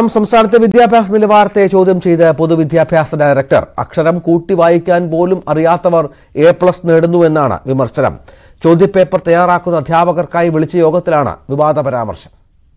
നഷ്ടം സംസ്ഥാനത്തെ വിദ്യാഭ്യാസ നിലവാരത്തെ ചോദ്യം ചെയ്ത് പൊതുവിദ്യാഭ്യാസ ഡയറക്ടർ അക്ഷരം കൂട്ടി വായിക്കാൻ പോലും അറിയാത്തവർ എ പ്ലസ് നേടുന്നുവെന്നാണ് വിമർശനം ചോദ്യപേപ്പർ തയ്യാറാക്കുന്ന അധ്യാപകർക്കായി വിളിച്ച യോഗത്തിലാണ് വിവാദ പരാമർശം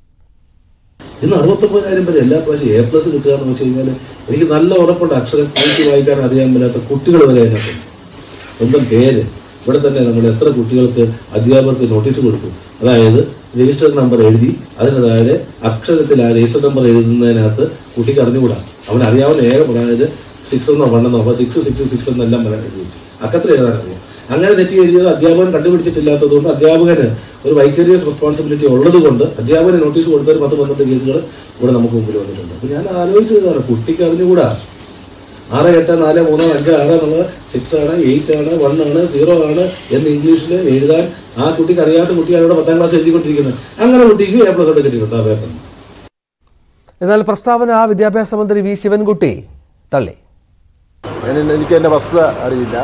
ഇന്ന് അറുപത്തൊമ്പതിനായിരം പേര് എല്ലാ പ്രാവശ്യം എ പ്ലസ് കിട്ടുക എന്ന് വെച്ച് കഴിഞ്ഞാൽ എനിക്ക് നല്ല ഉറപ്പുണ്ട് അക്ഷരം കൂട്ടി വായിക്കാൻ അറിയാൻ മേലാത്ത കുട്ടികൾ വരെ അതിനകത്തുണ്ട് സ്വന്തം പേര് ഇവിടെ തന്നെ നമ്മൾ എത്ര കുട്ടികൾക്ക് അധ്യാപകർക്ക് നോട്ടീസ് കൊടുത്തു അതായത് രജിസ്റ്റർ നമ്പർ എഴുതി അതിന് താഴെ അക്ഷരത്തിൽ ആ രജിസ്റ്റർ നമ്പർ എഴുതുന്നതിനകത്ത് കുട്ടിക്ക് അറിഞ്ഞുകൂടാ അവൻ അറിയാവുന്ന ഏക അതായത് സിക്സ് എന്നോ വണ്ണെന്നോ അപ്പോൾ സിക്സ് സിക്സ് സിക്സ് എന്നെല്ലാം പറയാൻ എഴുതി വെച്ചു അക്കത്തിൽ എഴുതാൻ അറിയാം അങ്ങനെ തെറ്റി എഴുതിയത് അധ്യാപകൻ കണ്ടുപിടിച്ചിട്ടില്ലാത്തതുകൊണ്ട് അധ്യാപകന് ഒരു വൈക്കേറിയസ് റെസ്പോൺസിബിലിറ്റി ഉള്ളത് കൊണ്ട് അധ്യാപകന് നോട്ടീസ് കൊടുത്ത ഒരു പത്ത് പന്ത്രണ്ട് കേസുകൾ ഇവിടെ നമുക്ക് മുമ്പിൽ വന്നിട്ടുണ്ട് അപ്പോൾ ഞാൻ ആലോചിച്ചതാണ് കുട്ടിക്ക് അറിഞ്ഞുകൂടാ ആറ് എട്ട് നാല് മൂന്ന് അഞ്ച് ആറ് എന്നുള്ളത് സിക്സ് ആണ് എയ്റ്റ് ആണ് വൺ ആണ് സീറോ ആണ് എന്ന് ഇംഗ്ലീഷിൽ എഴുതാൻ ആ കുട്ടിക്ക് അറിയാത്ത കുട്ടിയാണ് ഇവിടെ പത്താം ക്ലാസ് എഴുതിക്കൊണ്ടിരിക്കുന്നത് അങ്ങനെ കുട്ടിക്ക് എ പ്ലസ് കിട്ടിയിട്ടുണ്ട് ആ പേപ്പറിന് എന്നാൽ പ്രസ്താവന വിദ്യാഭ്യാസ മന്ത്രി വി ശിവൻകുട്ടി തള്ളി ഞാൻ- എനിക്ക് എൻ്റെ വസ്തുത അറിയില്ല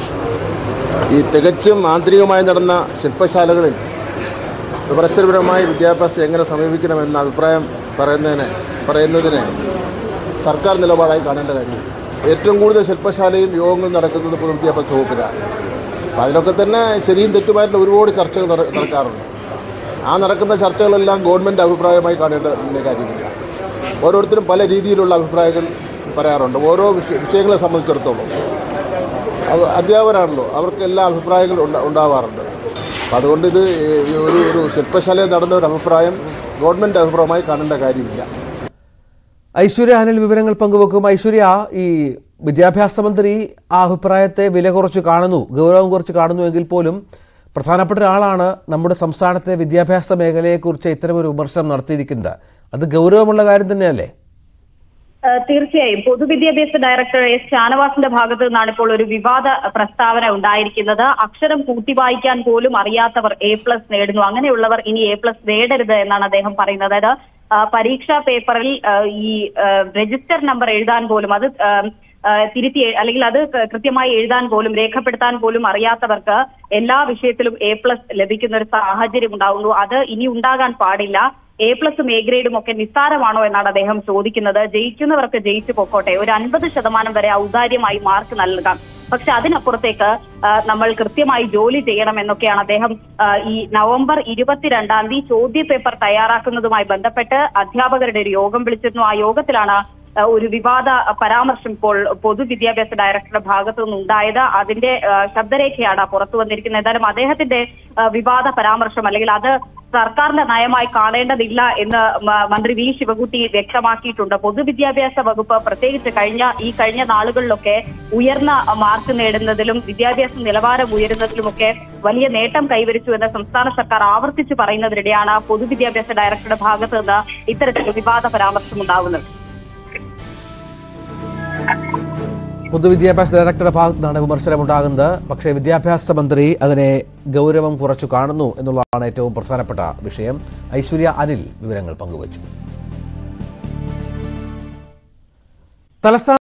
ഈ തികച്ചും ആന്തരികമായി നടന്ന ശില്പശാലകളിൽ വിമർശനപരമായ വിദ്യാഭ്യാസത്തെ എങ്ങനെ സമീപിക്കണമെന്ന അഭിപ്രായം പറയുന്നതിന് പറയുന്നതിന് സർക്കാർ നിലപാടായി കാണേണ്ട കാര്യമില്ല ഏറ്റവും കൂടുതൽ ശില്പശാലയും യോഗങ്ങളും നടക്കുന്നത് പൊതുവിദ്യാഭ്യാസ വകുപ്പിലാണ് അപ്പം അതിലൊക്കെ തന്നെ ശരിയും തെറ്റുമായിട്ടുള്ള ഒരുപാട് ചർച്ചകൾ നട- നടക്കാറുണ്ട് ആ നടക്കുന്ന ചർച്ചകളെല്ലാം ഗവൺമെൻറ് അഭിപ്രായമായി കാണേണ്ട കാര്യമില്ല ഓരോരുത്തരും പല രീതിയിലുള്ള അഭിപ്രായങ്ങൾ പറയാറുണ്ട് ഓരോ വിഷയ വിഷയങ്ങളെ സംബന്ധിച്ചിടത്തോളം അത് അധ്യാപകരാണല്ലോ അവർക്ക് എല്ലാ അഭിപ്രായങ്ങളും ഉണ്ട ഉണ്ടാവാറുണ്ട് അപ്പം അതുകൊണ്ട് ഇത് ഈ ഒരു ഒരു ശില്പശാലയിൽ നടന്ന ഒരു അഭിപ്രായം ഗവൺമെൻറ് അഭിപ്രായമായി കാണേണ്ട കാര്യമില്ല ഐശ്വര്യ അനിൽ വിവരങ്ങൾ പങ്കുവെക്കും ഐശ്വര്യ ഈ വിദ്യാഭ്യാസ മന്ത്രി ആ അഭിപ്രായത്തെ വില കുറച്ച് കാണുന്നു ഗൗരവം കുറച്ച് കാണുന്നു എങ്കിൽ പോലും പ്രധാനപ്പെട്ട ഒരാളാണ് നമ്മുടെ സംസ്ഥാനത്തെ വിദ്യാഭ്യാസ മേഖലയെക്കുറിച്ച് ഇത്തരമൊരു വിമർശനം നടത്തിയിരിക്കുന്നത് അത് ഗൗരവമുള്ള കാര്യം തന്നെയല്ലേ ഏഹ് തീർച്ചയായും പൊതുവിദ്യാഭ്യാസ ഡയറക്ടർ എസ് ഷാനവാസിന്റെ ഭാഗത്ത് നിന്നാണ് ഇപ്പോൾ ഒരു വിവാദ പ്രസ്താവന ഉണ്ടായിരിക്കുന്നത് അക്ഷരം കൂട്ടി വായിക്കാൻ പോലും അറിയാത്തവർ എ പ്ലസ് നേടുന്നു അങ്ങനെയുള്ളവർ ഇനി എ പ്ലസ് നേടരുത് എന്നാണ് അദ്ദേഹം പറയുന്നത് അതായത് ആ, പരീക്ഷാ പേപ്പറിൽ ആ, ഈ ആ, രജിസ്റ്റർ നമ്പർ എഴുതാൻ പോലും അത് ആ, ആ, തിരുത്തി എ- അല്ലെങ്കിൽ അത് ക- കൃത്യമായി എഴുതാൻ പോലും രേഖപ്പെടുത്താൻ പോലും അറിയാത്തവർക്ക് എല്ലാ വിഷയത്തിലും എ പ്ലസ് ലഭിക്കുന്ന ഒരു സാഹചര്യം ഉണ്ടാകുന്നു അത് ഇനി ഉണ്ടാകാൻ പാടില്ല എ പ്ലസും എ ഗ്രേഡും ഒക്കെ നിസ്സാരമാണോ എന്നാണ് അദ്ദേഹം ചോദിക്കുന്നത് ജയിക്കുന്നവർക്ക് ജയിച്ചു പൊക്കോട്ടെ ഒരു അൻപത് ശതമാനം വരെ ഔദാര്യമായി മാർക്ക് നൽകാം പക്ഷെ അതിനപ്പുറത്തേക്ക് ആ, നമ്മൾ കൃത്യമായി ജോലി ചെയ്യണം എന്നൊക്കെയാണ് അദ്ദേഹം ആ, ഈ നവംബർ ഇരുപത്തിരണ്ടാം തീയതി ചോദ്യപേപ്പർ തയ്യാറാക്കുന്നതുമായി ബന്ധപ്പെട്ട് അധ്യാപകരുടെ ഒരു യോഗം വിളിച്ചിരുന്നു ആ യോഗത്തിലാണ് ആ, ഒരു വിവാദ പരാമർശം ഇപ്പോൾ പൊതുവിദ്യാഭ്യാസ ഡയറക്ടറുടെ ഭാഗത്തു നിന്നുണ്ടായത് അതിന്റെ ആ, ശബ്ദരേഖയാണ് പുറത്തു വന്നിരിക്കുന്നത് എന്തായാലും അദ്ദേഹത്തിന്റെ ആ, വിവാദ പരാമർശം അല്ലെങ്കിൽ അത് സർക്കാരിന്റെ നയമായി കാണേണ്ടതില്ല എന്ന് മ- മന്ത്രി വി ശിവകുട്ടി വ്യക്തമാക്കിയിട്ടുണ്ട് പൊതുവിദ്യാഭ്യാസ വകുപ്പ് പ്രത്യേകിച്ച് കഴിഞ്ഞ ഈ കഴിഞ്ഞ നാളുകളിലൊക്കെ ഉയർന്ന മാർക്ക് നേടുന്നതിലും വിദ്യാഭ്യാസ നിലവാരം ഉയരുന്നതിലുമൊക്കെ വലിയ നേട്ടം കൈവരിച്ചു എന്ന് സംസ്ഥാന സർക്കാർ ആവർത്തിച്ചു പറയുന്നതിനിടെയാണ് പൊതുവിദ്യാഭ്യാസ ഡയറക്ടറുടെ ഭാഗത്ത് നിന്ന് ഇത്തരത്തിൽ വിവാദ പരാമർശം ഉണ്ടാകുന്നത് പൊതുവിദ്യാഭ്യാസ ഡയറക്ടറുടെ ഭാഗത്തു നിന്നാണ് വിമർശനമുണ്ടാകുന്നത് പക്ഷേ വിദ്യാഭ്യാസ മന്ത്രി അതിനെ ഗൗരവം കുറച്ചു കാണുന്നു എന്നുള്ളതാണ് ഏറ്റവും പ്രധാനപ്പെട്ട വിഷയം ഐശ്വര്യ അനിൽ വിവരങ്ങൾ പങ്കുവച്ചു തലസ്ഥാന